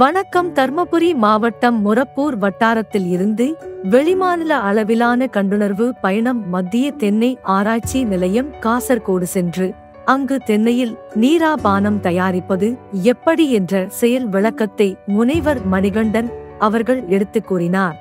வணக்கம் தர்மபுரி மாவட்டம் முரப்பூர் வட்டாரத்தில் இருந்து வெளிமாநில அளவிலான கண்டுணர்வு பயணம் மத்திய தென்னை ஆராய்ச்சி நிலையம் காசர்கோடு சென்று அங்கு தென்னையில் நீராபானம் தயாரிப்பது எப்படி என்ற செயல் விளக்கத்தை முனைவர் மணிகண்டன் அவர்கள் எடுத்துக் கூறினார்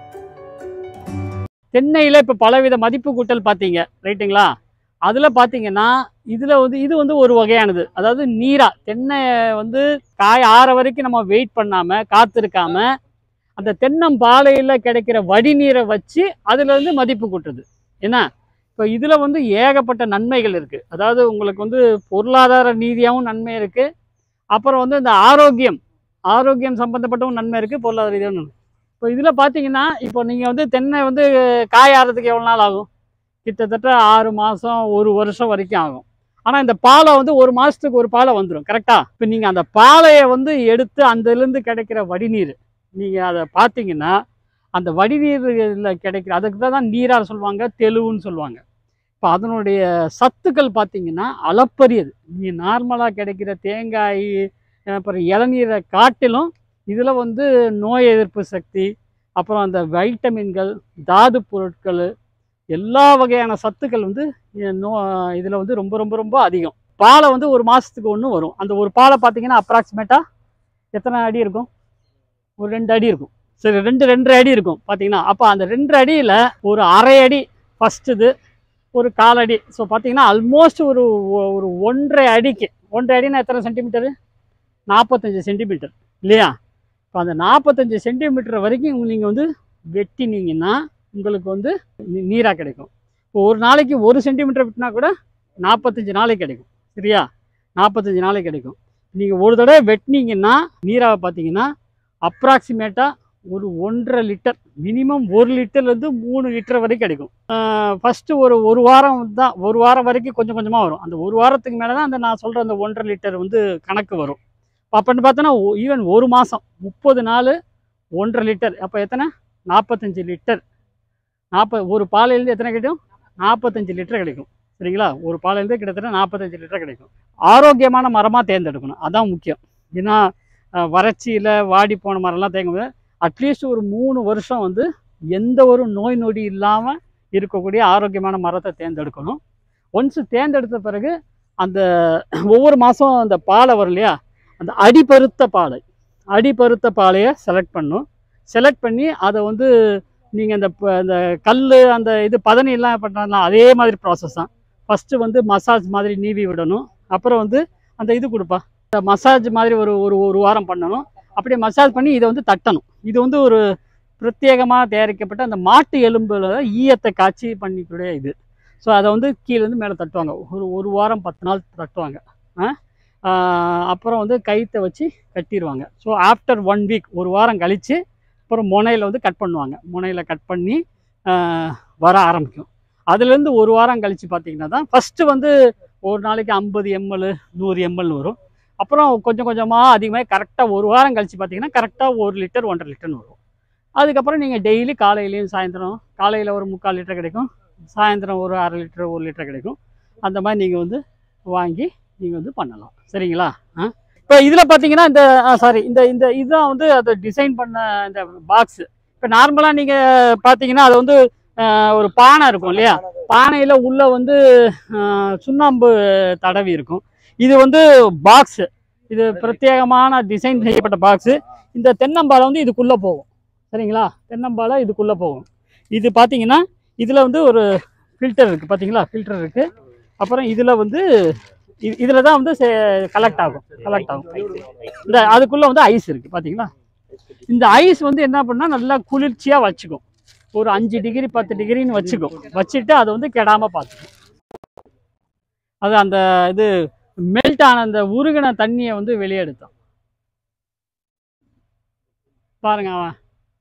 தென்னையில் இப்போ பலவித மதிப்பு கூட்டல் பார்த்தீங்க ரைட்டுங்களா அதில் பார்த்தீங்கன்னா இதில் வந்து இது வந்து ஒரு வகையானது அதாவது நீரா தென்னை வந்து காய் ஆற வரைக்கும் நம்ம வெயிட் பண்ணாமல் காத்திருக்காம அந்த தென்னம்பாலையில் கிடைக்கிற வடிநீரை வச்சு அதுல இருந்து மதிப்பு கூட்டுறது என்ன இப்போ இதில் வந்து ஏகப்பட்ட நன்மைகள் இருக்குது அதாவது உங்களுக்கு வந்து பொருளாதார ரீதியாகவும் நன்மை இருக்குது அப்புறம் வந்து இந்த ஆரோக்கியம் ஆரோக்கியம் சம்மந்தப்பட்டவும் நன்மை இருக்குது பொருளாதார ரீதியாகவும் நன்மை இப்போ இதில் பார்த்தீங்கன்னா இப்போ நீங்கள் வந்து தென்னை வந்து காய் ஆறதுக்கு எவ்வளோ நாள் ஆகும் கிட்டத்தட்ட ஆறு மாதம் ஒரு வருஷம் வரைக்கும் ஆகும் ஆனால் இந்த பாலை வந்து ஒரு மாதத்துக்கு ஒரு பாலை வந்துடும் கரெக்டாக இப்போ நீங்கள் அந்த பாலையை வந்து எடுத்து அதுலேருந்து கிடைக்கிற வடிநீர் நீங்கள் அதை பார்த்தீங்கன்னா அந்த வடிநீரில் கிடைக்கிற அதுக்கு தான் நீரார் சொல்லுவாங்க தெலுவுன்னு சொல்லுவாங்க இப்போ அதனுடைய சத்துக்கள் பார்த்தீங்கன்னா அளப்பரியது நீங்கள் நார்மலாக கிடைக்கிற தேங்காய் அப்புறம் இளநீரை காட்டிலும் இதில் வந்து நோய் எதிர்ப்பு சக்தி அப்புறம் அந்த வைட்டமின்கள் தாது பொருட்கள் எல்லா வகையான சத்துக்கள் வந்து இ- நோ இதில் வந்து ரொம்ப ரொம்ப ரொம்ப அதிகம் பாலை வந்து ஒரு மாதத்துக்கு ஒன்று வரும் அந்த ஒரு பாலை பார்த்தீங்கன்னா அப்ராக்சிமேட்டாக எத்தனை அடி இருக்கும் ஒரு ரெண்டு அடி இருக்கும் சரி ரெண்டு ரெண்டரை அடி இருக்கும் பார்த்தீங்கன்னா அப்போ அந்த ரெண்டு அடியில் ஒரு அரை அடி ஃபஸ்ட் இது ஒரு காலடி ஸோ பார்த்தீங்கன்னா ஆல்மோஸ்ட் ஒரு ஒ- ஒரு ஒன்றரை அடிக்கு ஒன்றரை அடினா எத்தனை சென்டிமீட்டரு நாற்பத்தஞ்சு சென்டிமீட்டர் இல்லையா இப்போ அந்த நாற்பத்தஞ்சு சென்டிமீட்டர் வரைக்கும் நீங்கள் வந்து வெட்டினீங்கன்னா உங்களுக்கு வந்து நீ- நீரா கிடைக்கும் இப்போ ஒரு நாளைக்கு ஒரு சென்டிமீட்டர் விட்டினா கூட நாற்பத்தஞ்சு நாளைக்கு கிடைக்கும் சரியா நாற்பத்தஞ்சு நாளைக்கு கிடைக்கும் நீங்கள் ஒரு தடவை வெட்டினீங்கன்னா நீராவை பார்த்தீங்கன்னா அப்ராக்சிமேட்டாக ஒரு ஒன்றரை லிட்டர் மினிமம் ஒரு லிட்டர்லேருந்து மூணு லிட்டர் வரைக்கும் கிடைக்கும் ஃபஸ்ட்டு ஒரு ஒரு வாரம் தான் ஒரு வாரம் வரைக்கும் கொஞ்சம் கொஞ்சமாக வரும் அந்த ஒரு வாரத்துக்கு மேலே தான் அந்த நான் சொல்கிற அந்த ஒன்றரை லிட்டர் வந்து கணக்கு வரும் அப்போன்னு பார்த்தோன்னா ஈவன் ஒரு மாதம் முப்பது நாள் ஒன்றரை லிட்டர் அப்போ எத்தனை நாற்பத்தஞ்சு லிட்டர் நாற்பது ஒரு பாலையிலேருந்து எத்தனை கிடைக்கும் நாற்பத்தஞ்சு லிட்டர் கிடைக்கும் சரிங்களா ஒரு பாலையிலேருந்து கிட்டத்தட்ட நாற்பத்தஞ்சு லிட்டர் கிடைக்கும் ஆரோக்கியமான மரமாக தேர்ந்தெடுக்கணும் அதான் முக்கியம் ஏன்னா அஹ், வறட்சியில் வாடி போன மரம்லாம் தேங்க அட்லீஸ்ட் ஒரு மூணு வருஷம் வந்து எந்த ஒரு நோய் நொடி இல்லாமல் இருக்கக்கூடிய ஆரோக்கியமான மரத்தை தேர்ந்தெடுக்கணும் ஒன்ஸ் தேர்ந்தெடுத்த பிறகு அந்த ஒவ்வொரு மாதம் அந்த பாலை வரும் இல்லையா அந்த அடிபருத்த பாலை அடிபருத்த பாலையை செலக்ட் பண்ணும் செலக்ட் பண்ணி அதை வந்து நீங்கள் அந்த ப- அந்த கல் அந்த இது பதனி எல்லாம் பண்ணலாம் அதே மாதிரி ப்ராசஸ் தான் ஃபஸ்ட்டு வந்து மசாஜ் மாதிரி நீவி விடணும் அப்புறம் வந்து அந்த இது கொடுப்பா மசாஜ் மாதிரி ஒரு ஒரு ஒரு வாரம் பண்ணணும் அப்படியே மசாஜ் பண்ணி இதை வந்து தட்டணும் இது வந்து ஒரு பிரத்யேகமாக தயாரிக்கப்பட்ட அந்த மாட்டு எலும்புல ஈயத்தை காய்ச்சி பண்ணிக்கூடிய இது ஸோ அதை வந்து கீழே இருந்து மேலே தட்டுவாங்க ஒரு ஒரு வாரம் பத்து நாள் தட்டுவாங்க ஆ? ஆஹ் அப்புறம் வந்து கயித்தை வச்சு கட்டிடுவாங்க ஸோ ஆஃப்டர் ஒன் வீக் ஒரு வாரம் கழித்து அப்புறம் முனையில் வந்து கட் பண்ணுவாங்க முனையில் கட் பண்ணி ஆஹ் வர ஆரம்பிக்கும் அதுலேருந்து ஒரு வாரம் கழித்து பார்த்தீங்கன்னா தான் ஃபஸ்ட்டு வந்து ஒரு நாளைக்கு ஐம்பது எம்எல் நூறு எம்எல் வரும் அப்புறம் கொஞ்சம் கொஞ்சமாக அதிகமாக கரெக்டாக ஒரு வாரம் கழித்து பார்த்தீங்கன்னா கரெக்டாக ஒரு லிட்டர் ஒன்றரை லிட்டர்னு வரும் அதுக்கப்புறம் நீங்கள் டெய்லி காலையிலையும் சாயந்தரம் காலையில் ஒரு முக்கால் லிட்டர் கிடைக்கும் சாயந்தரம் ஒரு அரை லிட்டர் ஒரு லிட்டர் கிடைக்கும் அந்த மாதிரி நீங்கள் வந்து வாங்கி நீங்கள் வந்து பண்ணலாம் சரிங்களா ஆ இப்போ இதில் பார்த்தீங்கன்னா இந்த சாரி இந்த இந்த இதுதான் வந்து அதை டிசைன் பண்ண இந்த பாக்ஸு இப்போ நார்மலாக நீங்கள் பார்த்தீங்கன்னா அது வந்து ஆஹ், ஒரு பானை இருக்கும் இல்லையா பானையில் உள்ள வந்து ஆஹ், சுண்ணாம்பு தடவி இருக்கும் இது வந்து பாக்ஸு இது பிரத்யேகமான டிசைன் செய்யப்பட்ட பாக்ஸு இந்த தென்னம்பாலை வந்து இதுக்குள்ளே போகும் சரிங்களா தென்னம்பாலை இதுக்குள்ளே போகும் இது பார்த்தீங்கன்னா இதில் வந்து ஒரு ஃபில்டர் இருக்குது பார்த்தீங்களா ஃபில்டர் இருக்குது அப்புறம் இதில் வந்து இதில் தான் வந்து கலெக்ட் ஆகும் கலெக்ட் ஆகும் இந்த அதுக்குள்ளே வந்து ஐஸ் இருக்குது பார்த்தீங்களா இந்த ஐஸ் வந்து என்ன பண்ணால் நல்லா குளிர்ச்சியாக வச்சுக்கும் ஒரு அஞ்சு டிகிரி பத்து டிகிரின்னு வச்சுக்கும் வச்சுட்டு அதை வந்து கெடாமல் பார்த்துக்கும் அது அந்த இது மெல்ட் ஆன அந்த உருகின தண்ணியை வந்து வெளியே எடுத்தான் பாருங்க அவன்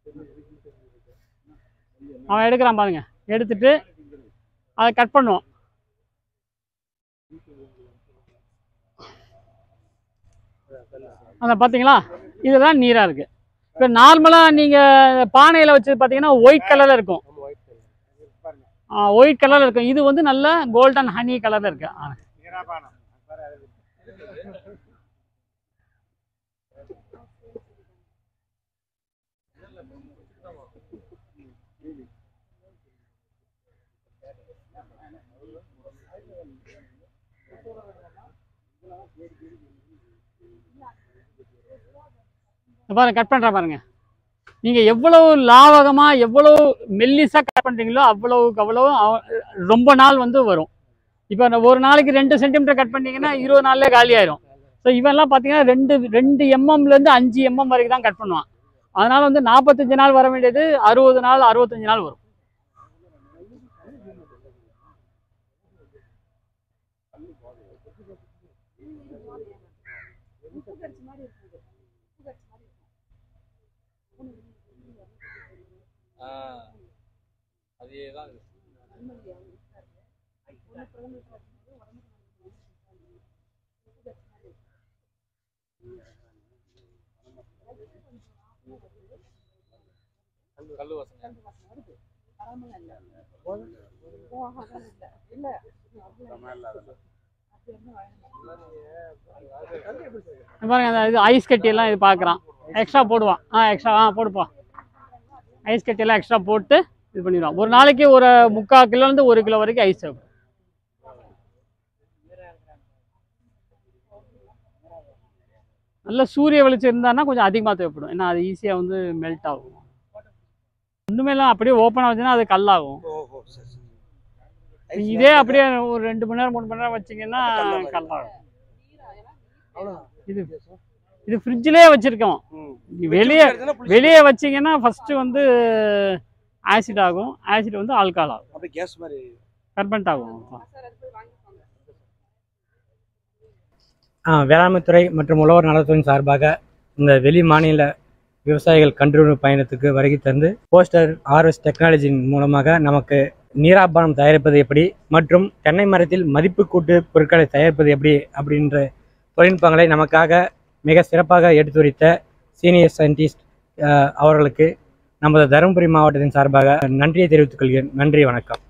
அவன் எடுக்கிறான் பாருங்க எடுத்துட்டு அதை கட் பண்ணுவான் அந்த பார்த்தீங்களா இதுதான் நீராக இருக்கு இப்போ நார்மலாக நீங்கள் பானையில் வச்சு பார்த்தீங்கன்னா ஒயிட் கலரில் இருக்கும் ஒயிட் கலரில் இருக்கும் இது வந்து நல்ல கோல்டன் ஹனி கலரில் இருக்கு ஆ. இங்க பாருங்க கட் பண்ற பாருங்க நீங்க எவ்வளவு லாவகமா எவ்வளவு மெல்லிசா கட் பண்றீங்களோ அவ்வளவுக்கு அவ்வளவு அவ- ரொம்ப நாள் வந்து வரும் இப்போ நான் ஒரு நாளைக்கு ரெண்டு சென்டிமீட்டர் கட் பண்ணீங்கன்னா இருபது நாள்ல காலி ஆயிரும் ஸோ இவன்லாம் பார்த்தீங்கன்னா ரெண்டு ரெண்டு எம்எம்ல இருந்து அஞ்சு எம்எம் வரைக்கும் தான் கட் பண்ணுவான் அதனால வந்து நாற்பத்தஞ்சு நாள் வர வேண்டியது அறுபது நாள் அறுபத்தஞ்சு நாள் வரும் அதேதான் கல்லு வாசனை இங்க பாருங்க அந்த இது ஐஸ் கட்டி எல்லாம் இது பார்க்குறான் எக்ஸ்ட்ரா போடுவான் ஆ எக்ஸ்ட்ரா ஆ போடுப்பா ஐஸ் கட்டி எல்லாம் எக்ஸ்ட்ரா போட்டு இது பண்ணிடுவான் ஒரு நாளைக்கு ஒரு முக்கால் கிலோலேருந்து ஒரு கிலோ வரைக்கும் ஐஸ் தேவைப்படும் நல்ல சூரிய வெளிச்சம் இருந்தான்னா கொஞ்சம் அதிகமாக தேவைப்படும் ஏன்னா அது ஈஸியாக வந்து மெல்ட் ஆகும் ஒன்றுமே இல்லை அப்படியே ஓப்பனாக வச்சுன்னா அது கல்லாகும் ஓஹோ சரி சரி இதே அப்படியே ஒரு ரெண்டு மணி நேரம் மூணு மணி நேரம் வச்சீங்கன்னா கல்லாகும். கல்லாகும் அவ்வளவுதான். இது இது ஃப்ரிட்ஜ்லேயே வச்சிருக்கோம் ம். வெளியே எடுத்தீங்கன்னா புளிச்சு வெளியே வச்சீங்கன்னா ஃபர்ஸ்ட் வந்து ஆசிட் ஆகும் ஆசிட் வந்து ஆல்கஹால் ஆகும் அப்படியே கேஸ் மாதிரி கர்பன்ட் ஆகும் ஆ, வேளாண்மைத்துறை மற்றும் உழவர் நலத்துறையின் சார்பாக இந்த வெளி மாநில விவசாயிகள் கண்டுபிடிப்பு பயணத்துக்கு வருகை தந்து போஸ்டர் ஆர்எஸ் டெக்னாலஜியின் மூலமாக நமக்கு நீராபானம் தயாரிப்பது எப்படி மற்றும் தென்னை மரத்தில் மதிப்பு கூட்டு பொருட்களை தயாரிப்பது எப்படி அப்படின்ற தொழில்நுட்பங்களை நமக்காக மிக சிறப்பாக எடுத்துரைத்த சீனியர் சயின்டிஸ்ட் அவர்களுக்கு நமது தருமபுரி மாவட்டத்தின் சார்பாக நன்றியை தெரிவித்துக் கொள்கிறேன் நன்றி வணக்கம்